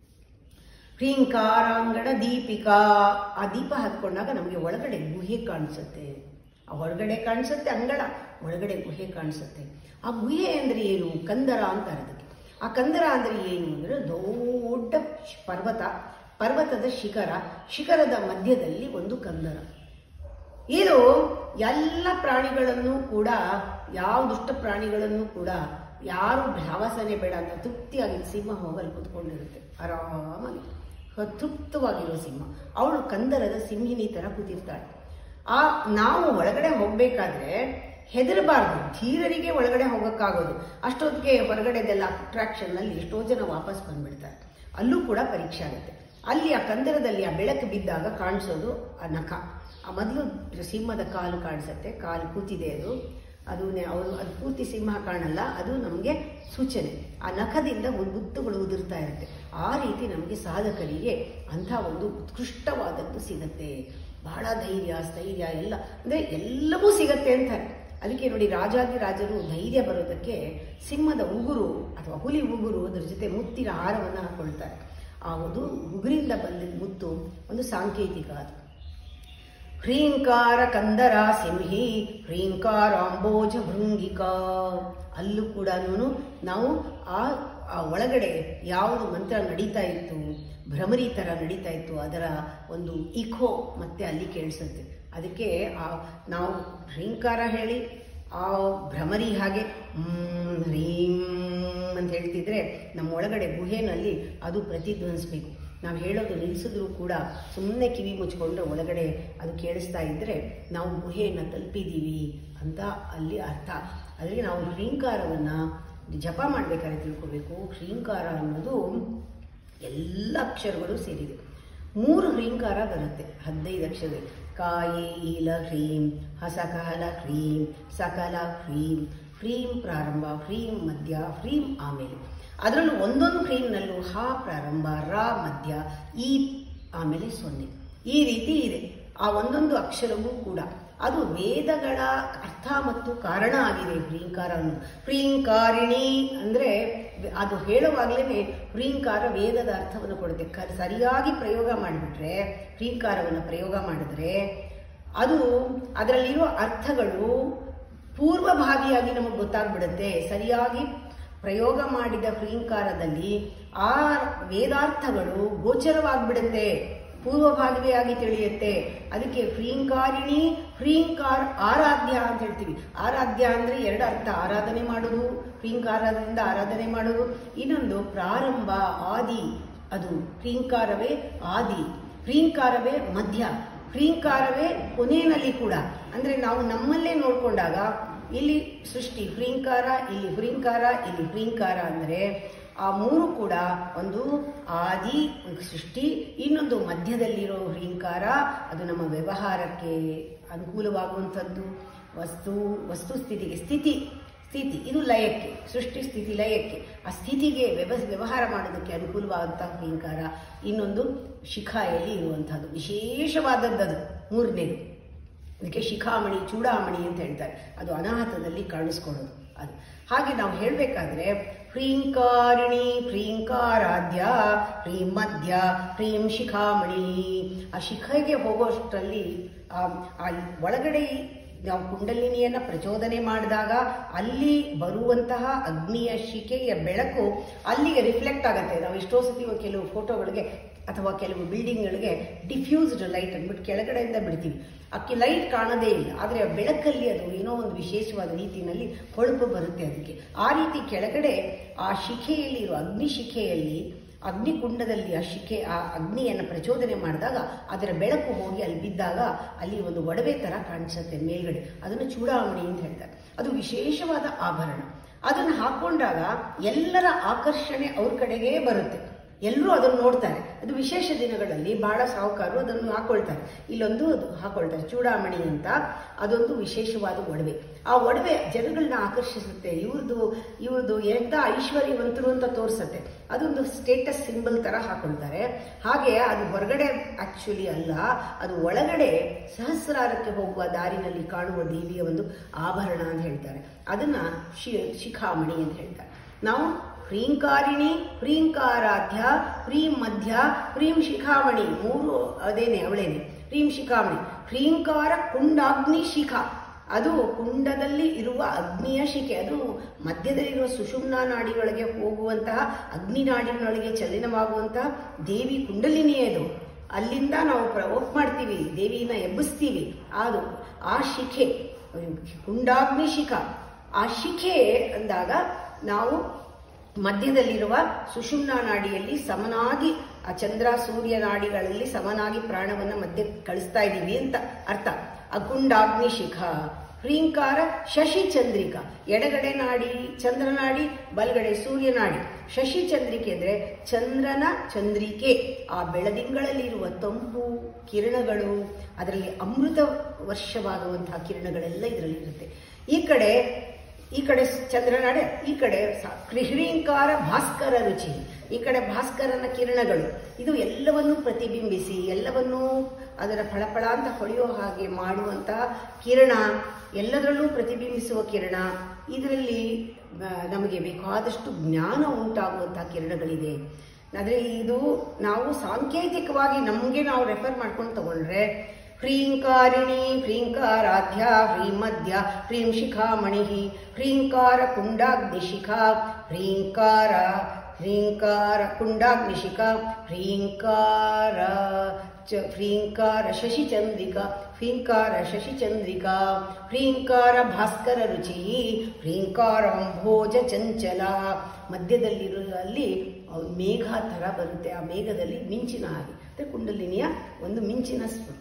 ಹ್ರೀಂಕಾರಾಂಗಣ ದೀಪಿಕಾ ಆ ದೀಪ ಹತ್ಕೊಂಡಾಗ ನಮಗೆ ಒಳಗಡೆ ಗುಹೆ ಕಾಣಿಸುತ್ತೆ ಆ ಒಳಗಡೆ ಕಾಣಿಸುತ್ತೆ ಅಂಗಳ ಒಳಗಡೆ ಗುಹೆ ಕಾಣಿಸುತ್ತೆ ಆ ಗುಹೆ ಅಂದ್ರೆ ಏನು ಕಂದರ ಅಂತ ಅದಕ್ಕೆ ಆ ಕಂದರ ಅಂದ್ರೆ ಏನು ಅಂದ್ರೆ ದೊಡ್ಡ ಶ್- ಪರ್ವತ ಪರ್ವತದ ಶಿಖರ ಶಿಖರದ ಮಧ್ಯದಲ್ಲಿ ಒಂದು ಕಂದರ ಇದು ಎಲ್ಲ ಪ್ರಾಣಿಗಳನ್ನು ಕೂಡ ಯಾವ ದುಷ್ಟ ಪ್ರಾಣಿಗಳನ್ನು ಕೂಡ ಯಾರು ಭಾವಸನೆ ಬೇಡ ಅಂತ ತೃಪ್ತಿಯಾಗಿ ಸಿಂಹ ಹೋಗಲು ಕೂತ್ಕೊಂಡಿರುತ್ತೆ ಆರಾಮಾಗಿ ಹ- ತೃಪ್ತವಾಗಿರೋ ಸಿಂಹ ಅವಳು ಕಂದರದ ಸಿಂಹಿನಿ ತರ ಕೂತಿರ್ತಾಳೆ ಆ ನಾವು ಒಳಗಡೆ ಹೋಗ್ಬೇಕಾದ್ರೆ ಹೆದರಬಾರ್ದು ಧೀರರಿಗೆ ಒಳಗಡೆ ಹೋಗಕ್ಕಾಗೋದು ಅಷ್ಟೊತ್ತಿಗೆ ಹೊರಗಡೆದೆಲ್ಲ ಅಟ್ರಾಕ್ಷನ್ ನಲ್ಲಿ ಎಷ್ಟೋ ಜನ ವಾಪಸ್ ಬಂದ್ಬಿಡ್ತಾರೆ ಅಲ್ಲೂ ಕೂಡ ಪರೀಕ್ಷೆ ಆಗುತ್ತೆ ಅಲ್ಲಿ ಆ ಕಂದರದಲ್ಲಿ ಆ ಬೆಳಕು ಬಿದ್ದಾಗ ಕಾಣಿಸೋದು ಆ ನಖ ಆ ಮೊದಲು ಸಿಂಹದ ಕಾಲು ಕಾಣಿಸುತ್ತೆ ಕಾಲು ಕೂತಿದೆ ಅದು ಅದು ನೆ- ಅವರು ಅದು ಪೂರ್ತಿ ಸಿಂಹ ಕಾಣಲ್ಲ ಅದು ನಮಗೆ ಸೂಚನೆ ಆ ನಖದಿಂದ ಮುತ್ತುಗಳು ಉದುರ್ತಾ ಇರುತ್ತೆ ಆ ರೀತಿ ನಮಗೆ ಸಾಧಕರಿಗೆ ಅಂಥ ಒಂದು ಉತ್ಕೃಷ್ಟವಾದದ್ದು ಸಿಗತ್ತೆ ಬಹಳ ಧೈರ್ಯ ಸ್ಥೈರ್ಯ ಎಲ್ಲ ಅಂದರೆ ಎಲ್ಲವೂ ಸಿಗತ್ತೆ ಅಂತಾರೆ ಅದಕ್ಕೆ ನೋಡಿ ರಾಜಾದಿ ರಾಜರು ಧೈರ್ಯ ಬರೋದಕ್ಕೆ ಸಿಂಹದ ಉಗುರು ಅಥವಾ ಹುಲಿ ಉಗುರು ಅದ್ರ ಜೊತೆ ಮುತ್ತಿನ ಹಾರವನ್ನು ಹಾಕೊಳ್ತಾರೆ ಆ ಒಂದು ಉಗುರಿಂದ ಬಂದಿದ್ದ ಮುತ್ತು ಒಂದು ಸಾಂಕೇತಿಕ ಅದು ಹ್ರೀಂಕಾರ ಕಂದರ ಸಿಂಹಿ ಹ್ರೀಂಕಾರಾಂಬೋಜ ಭೃಂಗಿಕಾ ಅಲ್ಲೂ ಕೂಡ ನಾವು ಆ ಆ ಒಳಗಡೆ ಯಾವುದು ಮಂತ್ರ ನಡೀತಾ ಇತ್ತು ಭ್ರಮರಿ ಥರ ನಡೀತಾ ಇತ್ತು ಅದರ ಒಂದು ಇಖೋ ಮತ್ತೆ ಅಲ್ಲಿ ಕೇಳಿಸುತ್ತೆ ಅದಕ್ಕೆ ಆ ನಾವು ಹ್ರೀಂಕಾರ ಹೇಳಿ ಆ ಭ್ರಮರಿ ಹಾಗೆ ಹ್ಮ್, ಹ್ರೀಂ ಅಂತ ಹೇಳ್ತಿದ್ರೆ ನಮ್ಮ ಒಳಗಡೆ ಗುಹೆನಲ್ಲಿ ಅದು ಪ್ರತಿಧ್ವನಿಸ್ಬೇಕು ನಾವು ಹೇಳೋದು ನಿಲ್ಲಿಸಿದ್ರು ಕೂಡ ಸುಮ್ಮನೆ ಕಿವಿ ಮುಚ್ಕೊಂಡ್ರೆ ಒಳಗಡೆ ಅದು ಕೇಳಿಸ್ತಾ ಇದ್ದರೆ ನಾವು ಗುಹೆಯನ್ನು ತಲುಪಿದ್ದೀವಿ ಅಂತ ಅಲ್ಲಿ ಅರ್ಥ ಅದಕ್ಕೆ ನಾವು ಹ್ರೀಂಕಾರವನ್ನು ಜಪ ಮಾಡಬೇಕಾದ್ರೆ ತಿಳ್ಕೋಬೇಕು ಹ್ರೀಂಕಾರ ಅನ್ನೋದು ಎಲ್ಲ ಅಕ್ಷರಗಳು ಸೇರಿದೆ ಮೂರು ಹ್ರೀಂಕಾರ ಬರುತ್ತೆ ಹದಿನೈದು ಅಕ್ಷರದಲ್ಲಿ ಕಾಯೇ ಈಲ ಹ್ರೀಂ ಹಸಕಹಲ ಹ್ರೀಂ ಸಕಲ ಹ್ರೀಂ ಹ್ರೀಂ ಪ್ರಾರಂಭ ಹ್ರೀಂ ಮಧ್ಯ ಹ್ರೀಂ ಆಮೇಲೆ ಅದರಲ್ಲೂ ಒಂದೊಂದು ಹ್ರೀಂನಲ್ಲೂ ಹ ಪ್ರಾರಂಭ ರ ಮಧ್ಯ ಈ ಆಮೇಲೆ ಸೊನ್ನೆ ಈ ರೀತಿ ಇದೆ ಆ ಒಂದೊಂದು ಅಕ್ಷರವೂ ಕೂಡ ಅದು ವೇದಗಳ ಅರ್ಥ ಮತ್ತು ಕಾರಣ ಆಗಿದೆ ಹ್ರೀಂಕಾರ ಅನ್ನೋದು ಹ್ರೀಂಕಾರಿಣಿ ಅಂದರೆ ಅದು ಹೇಳುವಾಗಲೇ ಹ್ರೀಂಕಾರ ವೇದದ ಅರ್ಥವನ್ನು ಕೊಡುತ್ತೆ ಕ ಸರಿಯಾಗಿ ಪ್ರಯೋಗ ಮಾಡಿಬಿಟ್ರೆ ಹ್ರೀಂಕಾರವನ್ನು ಪ್ರಯೋಗ ಮಾಡಿದ್ರೆ ಅದು ಅದರಲ್ಲಿರೋ ಅರ್ಥಗಳು ಪೂರ್ವಭಾವಿಯಾಗಿ ನಮಗೆ ಗೊತ್ತಾಗ್ಬಿಡುತ್ತೆ ಸರಿಯಾಗಿ ಪ್ರಯೋಗ ಮಾಡಿದ ಹ್ರೀಂಕಾರದಲ್ಲಿ ಆ ವೇದಾರ್ಥಗಳು ಗೋಚರವಾಗ್ಬಿಡುತ್ತೆ ಪೂರ್ವಭಾವಿಯಾಗಿ ತಿಳಿಯುತ್ತೆ ಅದಕ್ಕೆ ಹ್ರೀಂಕಾರಿಣಿ ಹ್ರೀಂಕಾರ್ ಆರಾಧ್ಯ ಅಂತ ಹೇಳ್ತೀವಿ ಆರಾಧ್ಯ ಅಂದ್ರೆ ಎರಡು ಅರ್ಥ ಆರಾಧನೆ ಮಾಡೋದು ಹ್ರೀಂಕಾರದಿಂದ ಆರಾಧನೆ ಮಾಡೋದು ಇನ್ನೊಂದು ಪ್ರಾರಂಭ ಆದಿ ಅದು ಹ್ರೀಂಕಾರವೇ ಆದಿ ಹ್ರೀಂಕಾರವೇ ಮಧ್ಯ ಹ್ರೀಂಕಾರವೇ ಕೊನೆಯಲ್ಲಿ ಕೂಡ ಅಂದ್ರೆ ನಾವು ನಮ್ಮಲ್ಲೇ ನೋಡ್ಕೊಂಡಾಗ ಇಲ್ಲಿ ಸೃಷ್ಟಿ ಹ್ರೀಂಕಾರ ಇಲ್ಲಿ ಹ್ರೀಂಕಾರ ಇಲ್ಲಿ ಹ್ರೀಂಕಾರ ಅಂದರೆ ಆ ಮೂರು ಕೂಡ ಒಂದು ಆದಿ ಸೃಷ್ಟಿ ಇನ್ನೊಂದು ಮಧ್ಯದಲ್ಲಿರೋ ಹ್ರೀಂಕಾರ ಅದು ನಮ್ಮ ವ್ಯವಹಾರಕ್ಕೆ ಅನುಕೂಲವಾಗುವಂಥದ್ದು ವಸ್ತು ವಸ್ತು ಸ್ಥಿತಿಗೆ ಸ್ಥಿತಿ ಸ್ಥಿತಿ ಇದು ಲಯಕ್ಕೆ ಸೃಷ್ಟಿ ಸ್ಥಿತಿ ಲಯಕ್ಕೆ ಆ ಸ್ಥಿತಿಗೆ ವ್ಯವ ವ್ಯವಹಾರ ಮಾಡೋದಕ್ಕೆ ಅನುಕೂಲವಾದಂತಹ ಹ್ರೀಂಕಾರ ಇನ್ನೊಂದು ಶಿಖಾಯಲ್ಲಿ ಇರುವಂತಹದ್ದು ವಿಶೇಷವಾದದ್ದದು ಮೂರನೇದು ಅದಕ್ಕೆ ಶಿಖಾಮಣಿ ಚೂಡಾಮಣಿ ಅಂತ ಹೇಳ್ತಾರೆ ಅದು ಅನಾಹತದಲ್ಲಿ ಕಾಣಿಸ್ಕೊಳ್ಳೋದು ಅದು ಹಾಗೆ ನಾವು ಹೇಳಬೇಕಾದ್ರೆ ಹ್ರೀಂಕಾರಿಣಿ ಹ್ರೀಂಕಾರಾಧ್ಯ ಹ್ರೀಂ ಮಧ್ಯ ಹ್ರೀಂ ಶಿಖಾಮಣಿ ಆ ಶಿಖೆಗೆ ಹೋಗೋಷ್ಟರಲ್ಲಿ ಆ ಆ ಒಳಗಡೆ ನಾವು ಕುಂಡಲಿನಿಯನ್ನ ಪ್ರಚೋದನೆ ಮಾಡಿದಾಗ ಅಲ್ಲಿ ಬರುವಂತಹ ಅಗ್ನಿಯ ಶಿಕೆಯ ಬೆಳಕು ಅಲ್ಲಿಗೆ ರಿಫ್ಲೆಕ್ಟ್ ಆಗುತ್ತೆ ನಾವು ಎಷ್ಟೋ ಸತಿ ಕೆಲವು ಫೋಟೋಗಳಿಗೆ ಅಥವಾ ಕೆಲವು ಬಿಲ್ಡಿಂಗ್ಗಳಿಗೆ ಡಿಫ್ಯೂಸ್ಡ್ ಲೈಟ್ ಅಂದ್ಬಿಟ್ಟು ಕೆಳಗಡೆಯಿಂದ ಬಿಡ್ತೀವಿ ಅಕ್ಕಿ ಲೈಟ್ ಕಾಣೋದೇ ಇಲ್ಲ ಆದರೆ ಆ ಬೆಳಕಲ್ಲಿ ಅದು ಏನೋ ಒಂದು ವಿಶೇಷವಾದ ರೀತಿಯಲ್ಲಿ ಹೊಳಪು ಬರುತ್ತೆ ಅದಕ್ಕೆ ಆ ರೀತಿ ಕೆಳಗಡೆ ಆ ಶಿಖೆಯಲ್ಲಿ ಇರುವ ಅಗ್ನಿ ಶಿಖೆಯಲ್ಲಿ ಅಗ್ನಿಕುಂಡದಲ್ಲಿ ಆ ಶಿಖೆ ಆ ಅಗ್ನಿಯನ್ನು ಪ್ರಚೋದನೆ ಮಾಡಿದಾಗ ಅದರ ಬೆಳಕು ಹೋಗಿ ಅಲ್ಲಿ ಬಿದ್ದಾಗ ಅಲ್ಲಿ ಒಂದು ಒಡವೆ ತರ ಕಾಣಿಸುತ್ತೆ ಮೇಲ್ಗಡೆ ಅದನ್ನು ಚೂಡಾಮಣಿ ಅಂತ ಹೇಳ್ತಾರೆ ಅದು ವಿಶೇಷವಾದ ಆಭರಣ ಅದನ್ನು ಹಾಕೊಂಡಾಗ ಎಲ್ಲರ ಆಕರ್ಷಣೆ ಅವ್ರ ಕಡೆಗೇ ಬರುತ್ತೆ ಎಲ್ಲರೂ ಅದನ್ನು ನೋಡ್ತಾರೆ ಅದು ವಿಶೇಷ ದಿನಗಳಲ್ಲಿ ಬಹಳ ಸಾಹುಕಾರರು ಅದನ್ನು ಹಾಕೊಳ್ತಾರೆ ಇಲ್ಲೊಂದು ಅದು ಹಾಕೊಳ್ತಾರೆ ಚೂಡಾಮಣಿ ಅಂತ ಅದೊಂದು ವಿಶೇಷವಾದ ಒಡವೆ ಆ ಒಡವೆ ಜನಗಳನ್ನ ಆಕರ್ಷಿಸುತ್ತೆ ಇವ್ರದ್ದು ಇವ್ರದ್ದು ಎಂತ ಐಶ್ವರ್ಯವಂತರು ಅಂತ ತೋರಿಸುತ್ತೆ ಅದೊಂದು ಸ್ಟೇಟಸ್ ಸಿಂಬಲ್ ತರ ಹಾಕೊಳ್ತಾರೆ ಹಾಗೆ ಅದು ಹೊರಗಡೆ ಆಕ್ಚುಲಿ ಅಲ್ಲ ಅದು ಒಳಗಡೆ ಸಹಸ್ರಾರಕ್ಕೆ ಹೋಗುವ ದಾರಿನಲ್ಲಿ ಕಾಣುವ ದೇವಿಯ ಒಂದು ಆಭರಣ ಅಂತ ಹೇಳ್ತಾರೆ ಅದನ್ನ ಶಿ ಶಿಖಾಮಣಿ ಅಂತ ಹೇಳ್ತಾರೆ ನಾವು ಹ್ರೀಂಕಾರಿಣಿ ಹ್ರೀಂಕಾರಾಧ್ಯ ಹ್ರೀಂ ಮಧ್ಯ ಹ್ರೀಂ ಶಿಖಾಮಣಿ ಮೂರು ಅದೇನೆ ಅವಳೇನೆ ಹ್ರೀಂ ಶಿಖಾಮಣಿ ಹ್ರೀಂಕಾರ ಕುಂಡಾಗ್ನಿ ಶಿಖ ಅದು ಕುಂಡದಲ್ಲಿ ಇರುವ ಅಗ್ನಿಯ ಶಿಖೆ ಅದು ಮಧ್ಯದಲ್ಲಿರುವ ಸುಷುಮ್ನ ನಾಡಿಯೊಳಗೆ ಹೋಗುವಂತಹ ಅಗ್ನಿ ನಾಡಿನೊಳಗೆ ಚಲನವಾಗುವಂತಹ ದೇವಿ ಕುಂಡಲಿನಿಯೇ ಅದು ಅಲ್ಲಿಂದ ನಾವು ಪ್ರವೋಕ್ ಮಾಡ್ತೀವಿ ದೇವಿನ ಎಬ್ಬಿಸ್ತೀವಿ ಅದು ಆ ಶಿಖೆ ಕುಂಡಾಗ್ನಿ ಶಿಖ ಆ ಶಿಖೆ ಅಂದಾಗ ನಾವು ಮಧ್ಯದಲ್ಲಿರುವ ಸುಷುಮ್ನ ನಾಡಿಯಲ್ಲಿ ಸಮನಾಗಿ ಆ ಚಂದ್ರ ಸೂರ್ಯ ನಾಡಿಗಳಲ್ಲಿ ಸಮನಾಗಿ ಪ್ರಾಣವನ್ನ ಮಧ್ಯ ಕಳಿಸ್ತಾ ಇದ್ದೀವಿ ಅಂತ ಅರ್ಥ ಅಗುಂಡಾಗ್ನಿ ಶಿಖ ಹ್ರೀಂಕಾರ ಶಶಿ ಚಂದ್ರಿಕಾ ಎಡಗಡೆ ನಾಡಿ ಚಂದ್ರನಾಡಿ ಬಲಗಡೆ ಸೂರ್ಯನಾಡಿ ಶಶಿ ಚಂದ್ರಿಕೆ ಅಂದ್ರೆ ಚಂದ್ರನ ಚಂದ್ರಿಕೆ ಆ ಬೆಳದಿಂಗಳಲ್ಲಿರುವ ತಂಪು ಕಿರಣಗಳು ಅದರಲ್ಲಿ ಅಮೃತ ವರ್ಷವಾಗುವಂತಹ ಕಿರಣಗಳೆಲ್ಲ ಇದರಲ್ಲಿ ಇರುತ್ತೆ ಈ ಕಡೆ ಈ ಕಡೆ ಚಂದ್ರನಾಡೆ ಈ ಕಡೆ ಸ- ಹ್ರೀಂಕಾರ ಭಾಸ್ಕರ ರುಚಿ ಈ ಕಡೆ ಭಾಸ್ಕರನ ಕಿರಣಗಳು ಇದು ಎಲ್ಲವನ್ನೂ ಪ್ರತಿಬಿಂಬಿಸಿ ಎಲ್ಲವನ್ನೂ ಅದರ ಫಳಫಳ ಅಂತ ಹೊಳೆಯೋ ಹಾಗೆ ಮಾಡುವಂತಹ ಕಿರಣ ಎಲ್ಲದರಲ್ಲೂ ಪ್ರತಿಬಿಂಬಿಸುವ ಕಿರಣ ಇದರಲ್ಲಿ ಆ, ನಮಗೆ ಬೇಕಾದಷ್ಟು ಜ್ಞಾನ ಉಂಟಾಗುವಂತಹ ಕಿರಣಗಳಿದೆ ಆದರೆ ಇದು ನಾವು ಸಾಂಕೇತಿಕವಾಗಿ ನಮಗೆ ನಾವು ರೆಫರ್ ಮಾಡ್ಕೊಂಡು ತಗೊಂಡ್ರೆ ಹ್ರೀಂಕಾರಿಣಿ ಹ್ರೀಂಕಾರಾಧ್ಯ ಹ್ರೀಂ ಮಧ್ಯ ಹ್ರೀಂ ಶಿಖಾಮಣಿ ಹ್ರೀಂಕಾರ ಕುಂಡಾಗ್ನಿಶಿಖಾ ಹ್ರೀಂಕಾರ ಹ್ರೀಂಕಾರ ಕುಂಡಾಗ್ನಿಶಿಖಾ ಹ್ರೀಂಕಾರ ಚ ಹ್ರೀಂಕಾರ ಶಶಿಚಂದ್ರಿಕಾ ಹ್ರೀಂಕಾರ ಶಶಿಚಂದ್ರಿಕಾ ಹ್ರೀಂಕಾರ ಭಾಸ್ಕರ ರುಚಿ ಹ್ರೀಂಕಾರ ಅಂಭೋಜ ಚಂಚಲ ಮಧ್ಯದಲ್ಲಿರುವಲ್ಲಿ ಮೇಘ ಥರ ಬರುತ್ತೆ ಆ ಮೇಘದಲ್ಲಿ ಮಿಂಚಿನ ಹಾಗೆ ಅಂದರೆ ಕುಂಡಲಿನಿಯ ಒಂದು ಮಿಂಚಿನ ಸ್ವ-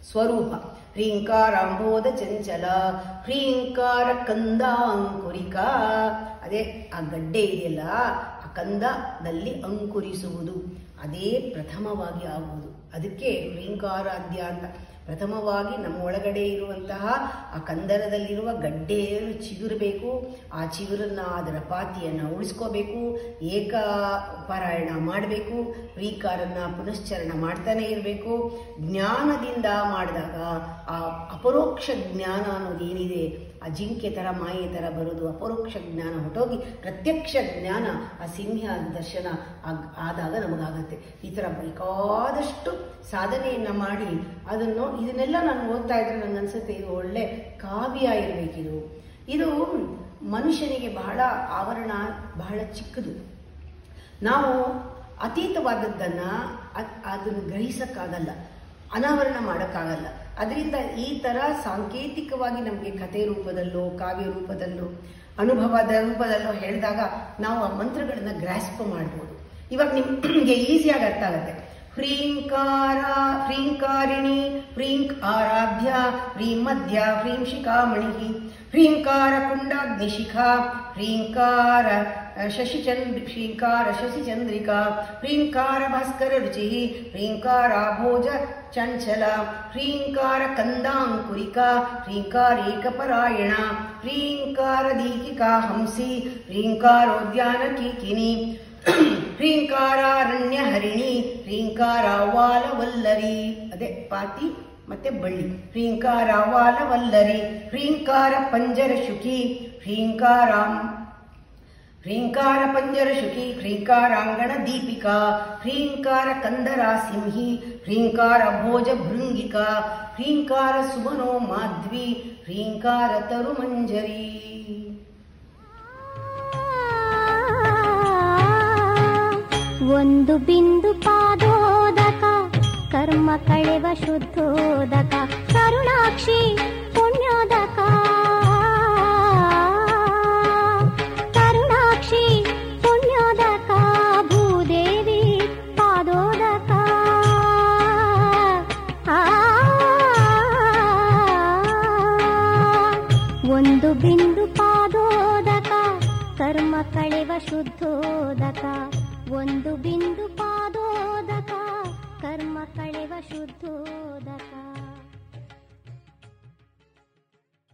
ಸ್ವರೂಪ ಹ್ರೀಂಕಾರಾಂಬೋಧ ಚಂಚಲ ಹ್ರೀಂಕಾರ ಕಂದಾಂಕುರಿಕ ಅದೇ ಆ ಗಡ್ಡೆ ಇದೆಯಲ್ಲ ಆ ಕಂದದಲ್ಲಿ ಅಂಕುರಿಸುವುದು ಅದೇ ಪ್ರಥಮವಾಗಿ ಆಗುವುದು ಅದಕ್ಕೆ ಹ್ರೀಂಕಾರಾಧ್ಯ ಅಂತ ಪ್ರಥಮವಾಗಿ ನಮ್ಮ ಒಳಗಡೆ ಇರುವಂತಹ ಆ ಕಂದರದಲ್ಲಿರುವ ಗಡ್ಡೆಯನ್ನು ಚಿಗುರಬೇಕು ಆ ಚಿಗುರನ್ನ ಅದರ ಪಾತಿಯನ್ನು ಉಳಿಸ್ಕೋಬೇಕು ಏಕ ಪಾರಾಯಣ ಮಾಡಬೇಕು ರೀಕಾರನ್ನ ಪುನಶ್ಚರಣ ಮಾಡ್ತಾನೆ ಇರಬೇಕು ಜ್ಞಾನದಿಂದ ಮಾಡಿದಾಗ ಆ ಅಪರೋಕ್ಷ ಜ್ಞಾನ ಅನ್ನೋದೇನಿದೆ ಆ ಜಿಂಕೆ ಥರ ಮಾಯೆ ಥರ ಬರೋದು ಅಪರೋಕ್ಷ ಜ್ಞಾನ ಹೊಟ್ಟೋಗಿ ಪ್ರತ್ಯಕ್ಷ ಜ್ಞಾನ ಆ ಸಿಂಹ ದರ್ಶನ ಆಗ್- ಆದಾಗ ನಮಗಾಗತ್ತೆ ಈ ಥರ ಬೇಕಾದಷ್ಟು ಸಾಧನೆಯನ್ನ ಮಾಡಿ ಅದನ್ನು ಇದನ್ನೆಲ್ಲ ನಾನು ಓದ್ತಾ ಇದ್ರೆ ನನಗೆ ಅನ್ಸುತ್ತೆ ಇದು ಒಳ್ಳೆ ಕಾವ್ಯ ಇರಬೇಕಿದು ಇದು ಮನುಷ್ಯನಿಗೆ ಬಹಳ ಆವರಣ ಬಹಳ ಚಿಕ್ಕದು ನಾವು ಅತೀತವಾದದ್ದನ್ನ ಅದ್- ಅದನ್ನು ಗ್ರಹಿಸಕ್ಕಾಗಲ್ಲ ಅನಾವರಣ ಮಾಡೋಕ್ಕಾಗಲ್ಲ ಅದರಿಂದ ಈ ಥರ ಸಾಂಕೇತಿಕವಾಗಿ ನಮಗೆ ಕಥೆ ರೂಪದಲ್ಲೋ ಕಾವ್ಯ ರೂಪದಲ್ಲೋ ಅನುಭವದ ರೂಪದಲ್ಲೋ ಹೇಳಿದಾಗ ನಾವು ಆ ಮಂತ್ರಗಳನ್ನ ಗ್ರಾಸ್ಪ್ ಮಾಡ್ಬೋದು ಇವಾಗ ನಿಮ್ಗೆ ಈಸಿಯಾಗಿ ಅರ್ಥ ಆಗುತ್ತೆ ಹ್ರೀಂಕಾರ ಹ್ರೀಂಕಾರಿಣಿ ಹ್ರೀಂಕ್ ಆರಾಧ್ಯ ಹ್ರೀಂ ಮಧ್ಯ ಹ್ರೀಂ ಶಿಖಾಮಣಿ ಹ್ರೀಂಕಾರ ಕುಂಡಾಗ್ನಿಶಿಖಾ ಹ್ರೀಂಕಾರ ಶಶಿಚಂದ್ರ ಹ್ರೀಂಕಾರ ಶಶಿಚಂದ್ರಿಕಾ ಹ್ರೀಂಕಾರ ಭಾಸ್ಕರ ರುಚಿ ಹ್ರೀಂಕಾರ ಭೋಜ ಚಂಚಲ ಹ್ರೀಂಕಾರ ಕಂದಾಂಕುರಿಕಾ ಹ್ರೀಂಕಾರೇಕಪರಾಯಣ ಹ್ರೀಂಕಾರ ದೀಕಿಕಾ ಹಂಸಿ ಹ್ರೀಂಕಾರೋದ್ಯಾನ ಕೀಕಿನಿ ಹ್ರೀಂಕಾರಾರಣ್ಯ ಹರಿಣಿ ಹ್ರೀಂಕಾರ ವಾಲವಲ್ಲರಿ ಅದೇ ಪಾತಿ ಮತ್ತೆ ಬಳ್ಳಿ ಹ್ರೀಂಕಾರ ವಾಲವಲ್ಲರಿ ಹ್ರೀಂಕಾರ ಪಂಜರ ಶುಕಿ ಹ್ರೀಂಕಾರ ಹ್ರೀಂಕಾರ ಪಂಜರ ಶುಕಿ ಹ್ರೀಂಕಾರಾಂಗಣ ದೀಪಿಕಾ ಹ್ರೀಂಕಾರ ಕಂದರ ಸಿಂಹಿ ಹ್ರೀಂಕಾರ ಭೋಜ ಭೃಂಗಿಕಾ ಹ್ರೀಂಕಾರ ಸುಮನೋ ಮಾಧ್ವಿ ಹ್ರೀಂಕಾರ ತರುಮಂಜರಿ ಒಂದು ಬಿಂದು ಪಾದೋದಕ ಕರ್ಮ ಕಳೆವ ಶುದ್ಧೋದಕ ಕರುಣಾಕ್ಷಿ ಪುಣ್ಯೋದಕ ಕರುಣಾಕ್ಷಿ ಪುಣ್ಯೋದಕ ಭೂದೇವಿ ಪಾದೋದಕ ಆ ಒಂದು ಬಿಂದು ಪಾದೋದಕ ಕರ್ಮ ಕಳೆವ ಶುದ್ಧೋದಕ ಒಂದು ಬಿಂದು ಪಾ